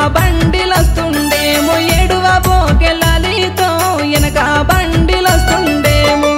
బండిలొస్తుండేమో ఏడువ బోకెలలితో వెనక బండిలొస్తుండేమో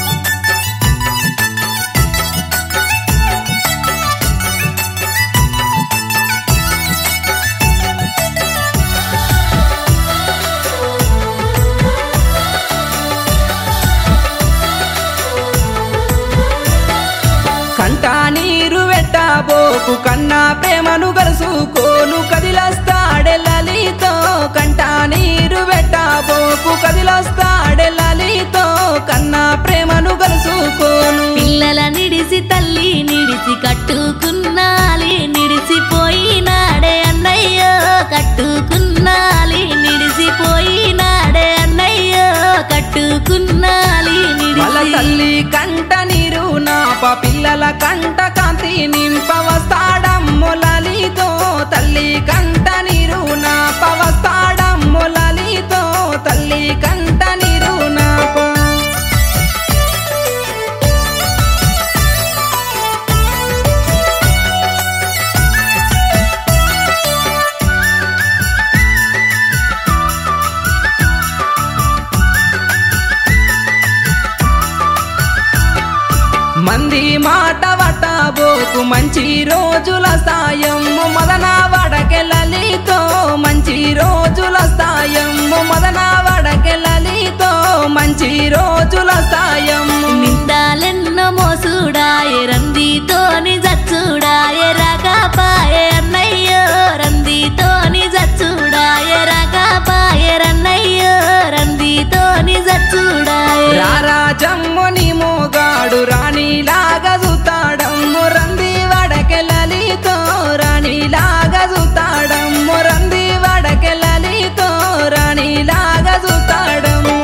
కంటా నీరు వెట్టబోకు కన్నా ప్రేమను గలుసుకోను కదిలొస్తాడే లలితో కంటా నీరు వెట్టబోకు కదిలొస్తాడే లలితో కన్నా ప్రేమను గలుసుకోను పిల్లల నిడిసి తల్లి నిడిసి కట్టుకున్నాలి నిడిసిపోయినాడే అన్నయ్యో కట్టుకున్నాలి నిడిసిపోయినాడే అన్నయ్యో కట్టుకున్నాలి వాళ్ళ నిడిసి తల్లి కంట నీరు నాప పిల్లల కంట కాంతి నింప వస్తాడమ్మో లలితో తల్లి కంట నీరు నాప వస్తాడమ్మో లలితో తల్లి కంట నీరు నాప మంది మాట వటబోకు మంచి రోజుల సాయము మదన వడకెలలితో మంచి రోజుల సాయము మదన వడకెలలితో మంచి రోజుల సాయము నిందాలెన్నో మోసుడాయే రందితోని జచ్చుడాయే రకాపాయే అన్నయ్యో రందితోని జచ్చుడాయే రకాపాయే రన్నయ్యో రందితోని జచ్చుడాయే రారాజమ్ముని మోగాడు రాణిలాగా చూతాడమ్ము రంది వడకెలలితో రాణిలాగా చూతాడమ్ము రంది వడకెలలితో రాణిలాగా చూతాడమ్ము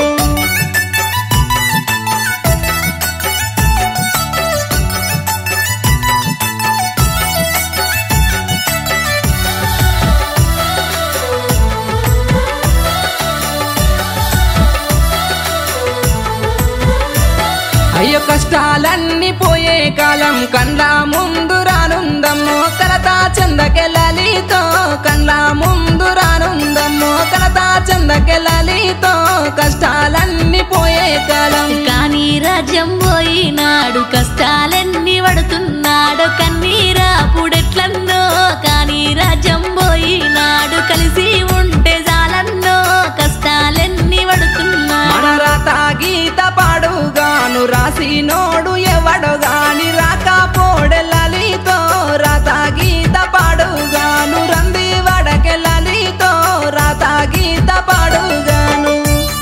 అయ్యో కష్టాలన్నీ పోయే కాలం కండ్ల ముందు రానుందమ్మో కలతా చందకెలలితో కండ్ల ముందు రానుందమ్మో కలతా చందకెలలితో కష్టాలన్నీ పోయే కాలం కానీ రాజ్యం పోయినాడు కష్టాలెన్ని పడుతున్నాడు కన్నీరా పుడెట్లన్నో కానీ రాజ్యం పోయినాడు కలిసి ఉంటే చాలన్నో కష్టాలెన్ని పడుతున్నాడు మన రాత గీత పాడుగాను రాసి నోడు ఎవడు గాని రాకపోడెలలితో రాత గీత పాడుగాను రంది వడకెలలితో రాత గీత పాడుగాను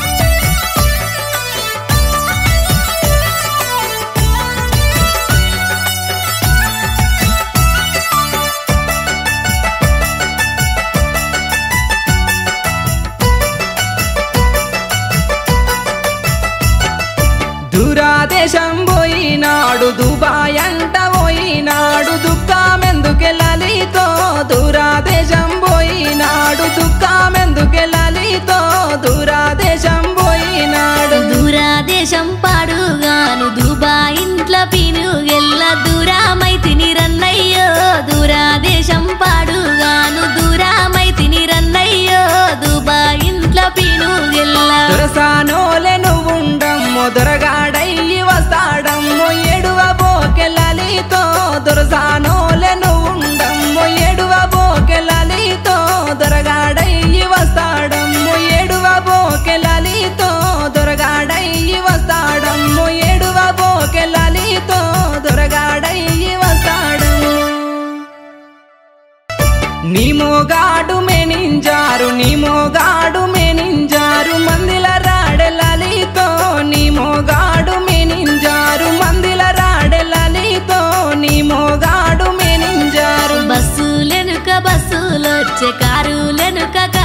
దురాదేశం పోయినాడు దుబాయ్ అంట పోయినాడు దుఃఖమెందుకెళ్ళలితో దురాదేశం పోయినాడు దుఃఖమెందుకెళ్ళలితో దురాదేశం పోయినాడు దూరాదేశం పాడుగాను దుబా ఇంట్లో పినుగెల్ల దూరామైతిని రన్నయ్యో దూరాదేశం పాడుగాను దూరామైతిని రన్నయ్యో దుబా ఇంట్లో పినుగెల్ల దొరసానోలే నువ్వుండమ్మో దొరగాడయ్యి వస్తాడమ్మో ఎడువ బోకెళ్ళలితో దొరసానోలే నువ్వుండమ్మో ఎడువ బోకెళ్ళలితో దొరగాడయ్యి వస్తాడమ్మో ఎడువ బోకెళ్ళలితో దొరగాడయ్యి వస్తాడమ్మో ఎడువ బోకెళ్ళలితో దొరగాడయ్యి వస్తాడమ్మో నీ మోగాడు మెనింజారు నీ మోగాడు మెనింజారు మందిల రాడెలలితో నీ మోగాడు మెనింజారు మందిల రాడెలలితో నీ మోగాడు మెనింజారు బస్సులెనుక బస్సులొచ్చే కారులెనుక